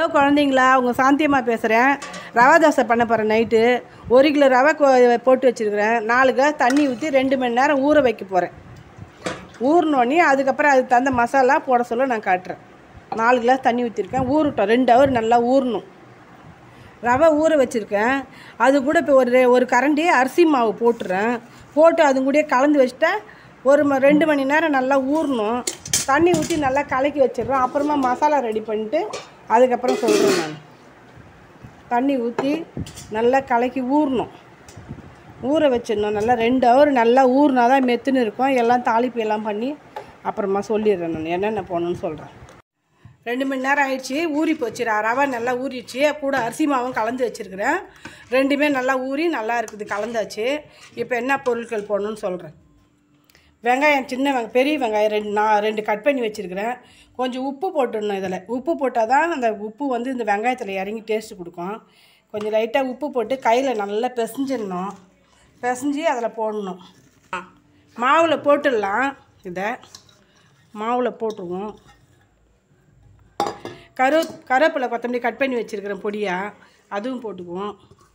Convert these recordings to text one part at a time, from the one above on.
குழந்தைங்களா உங்கள் சாந்தியம்மா பேசுகிறேன் ரவா தோசை பண்ண போகிறேன் நைட்டு ஒரு கிலோ ரவை கொ- போட்டு வச்சுருக்கிறேன் நாலு கிளாஸ் தண்ணி ஊற்றி ரெண்டு மணி நேரம் ஊற வைக்க போகிறேன் ஊறினோடனே அதுக்கப்புறம் அதுக்கு தகுந்த மசாலா போட சொல்ல நான் காட்டுறேன் நாலு கிளாஸ் தண்ணி ஊற்றிருக்கேன் ஊறட்டும் ரெண்டு ஹவர் நல்லா ஊறணும் ரவை ஊற வச்சுருக்கேன் அது கூட இப்போ ஒரு ரெ- ஒரு கரண்டி அரிசி மாவு போட்டுறேன் போட்டு அது கூடயே கலந்து வச்சுட்டா ஒரு ம ரெண்டு மணி நேரம் நல்லா ஊறணும் தண்ணி ஊற்றி நல்லா கலக்கி வச்சிடுறோம் அப்புறமா மசாலா ரெடி பண்ணிட்டு அதுக்கப்புறம் சொல்கிறேன் நான் தண்ணி ஊற்றி நல்லா கலக்கி ஊறணும் ஊற வச்சிடணும் நல்லா ரெண்டு ஹவர் நல்லா ஊறினா தான் மெத்துன்னு இருக்கும் எல்லாம் தாளிப்பு எல்லாம் பண்ணி அப்புறமா சொல்லிடுறேன் நான் என்னென்ன போடணும்னு சொல்கிறேன் ரெண்டு மணி நேரம் ஆயிடுச்சு ஊறி போச்சு ர- ரவை நல்லா ஊறிடுச்சு கூட அரிசி மாவும் கலந்து வச்சுருக்கிறேன் ரெண்டுமே நல்லா ஊறி நல்லா இருக்குது கலந்தாச்சு இப்போ என்ன பொருட்கள் போடணும்னு சொல்கிறேன் வெங்காயம் சின்ன வெங்க பெரிய வெங்காயம் ரெண்டு நான் ரெண்டு கட் பண்ணி வச்சுருக்கிறேன் கொஞ்சம் உப்பு போட்டுடணும் இதில் உப்பு போட்டால் தான் அந்த உப்பு வந்து இந்த வெங்காயத்தில் இறங்கி டேஸ்ட்டு கொடுக்கும் கொஞ்சம் லைட்டாக உப்பு போட்டு கையில் நல்லா பிசைஞ்சிடணும் பிசைஞ்சு அதில் போடணும் மாவில் போட்டுடலாம் இதை மாவில் போட்டுருவோம் கரு கருவேப்பிலை கொத்தமல்லி கட் பண்ணி வச்சுருக்கிறேன் பொடியாக அதுவும் போட்டுக்குவோம்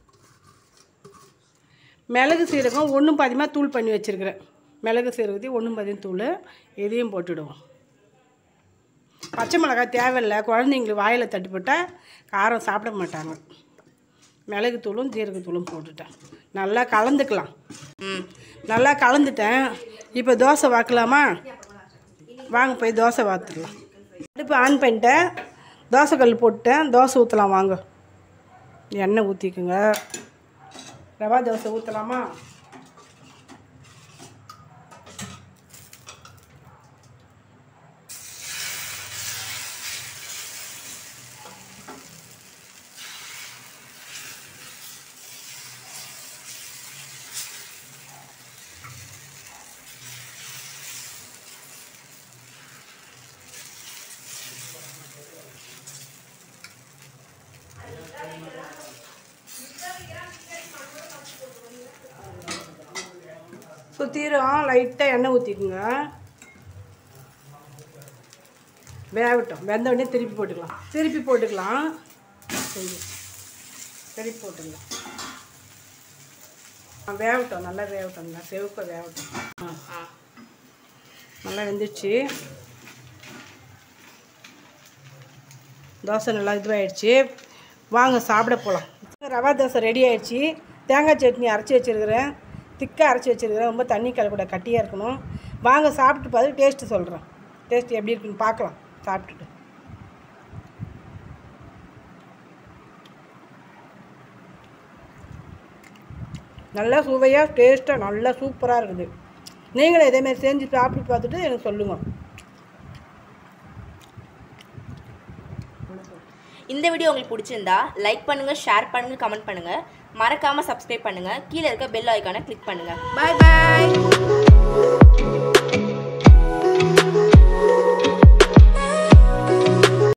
மிளகு சீரகம் ஒன்றும் பாதியமாக தூள் பண்ணி வச்சுருக்கிறேன் மிளகு சீரகத்தையும் ஒன்றும் பாதியம் தூள் இதையும் போட்டுடுவோம் பச்சை மிளகாய் தேவையில்லை குழந்தைங்களுக்கு வாயில் தட்டி போட்டால் காரம் சாப்பிட மாட்டாங்க மிளகு தூளும் ஜீரகத்தூளும் போட்டுட்டேன் நல்லா கலந்துக்கலாம் ம் நல்லா கலந்துட்டேன் இப்போ தோசை வாக்கலாமா வாங்க போய் தோசை வாத்துடலாம் அடுப்பு ஆன் பண்ணிட்டேன் தோசை கல் போட்டுட்டேன் தோசை ஊற்றலாம் வாங்க எண்ணெய் ஊற்றிக்குங்க ரவா தோசை ஊற்றலாமா சுற்றிடும் லைட்டாக எண்ணெய் ஊற்றிக்குங்க வேகட்டும் வெந்த உடனே திருப்பி போட்டுக்கலாம் திருப்பி போட்டுக்கலாம் சரி திருப்பி போட்டுக்கலாம் ஆ, வேகட்டும் நல்லா வேகட்டும் நல்லா செவக்க வேகட்டும் ஆ நல்லா வெந்துடுச்சு தோசை நல்லா இதுவாகிடுச்சு வாங்க சாப்பிட போகலாம் ரவா தோசை ரெடி ஆயிடுச்சு தேங்காய் சட்னி அரைச்சி வச்சுருக்கிறேன் திக்காக அரைச்சி வச்சுருக்கிறேன் ரொம்ப தண்ணி கலக்கூட கட்டியாக இருக்கணும் வாங்க சாப்பிட்டு பார்த்து டேஸ்ட்டு சொல்கிறேன் டேஸ்ட் எப்படி இருக்குன்னு பார்க்கலாம் சாப்பிட்டுட்டு நல்லா சுவையாக டேஸ்ட்டாக நல்லா சூப்பராக இருக்குது நீங்களும் இதேமாரி செஞ்சு சாப்பிட்டு பார்த்துட்டு எனக்கு சொல்லுங்கள் இந்த வீடியோ உங்களுக்கு பிடிச்சிருந்தா லைக் பண்ணுங்க ஷேர் பண்ணுங்க கமெண்ட் பண்ணுங்க மறக்காம சப்ஸ்கிரைப் பண்ணுங்க கீழே இருக்க பெல் ஐக்கானை கிளிக் பண்ணுங்க பாய் பாய்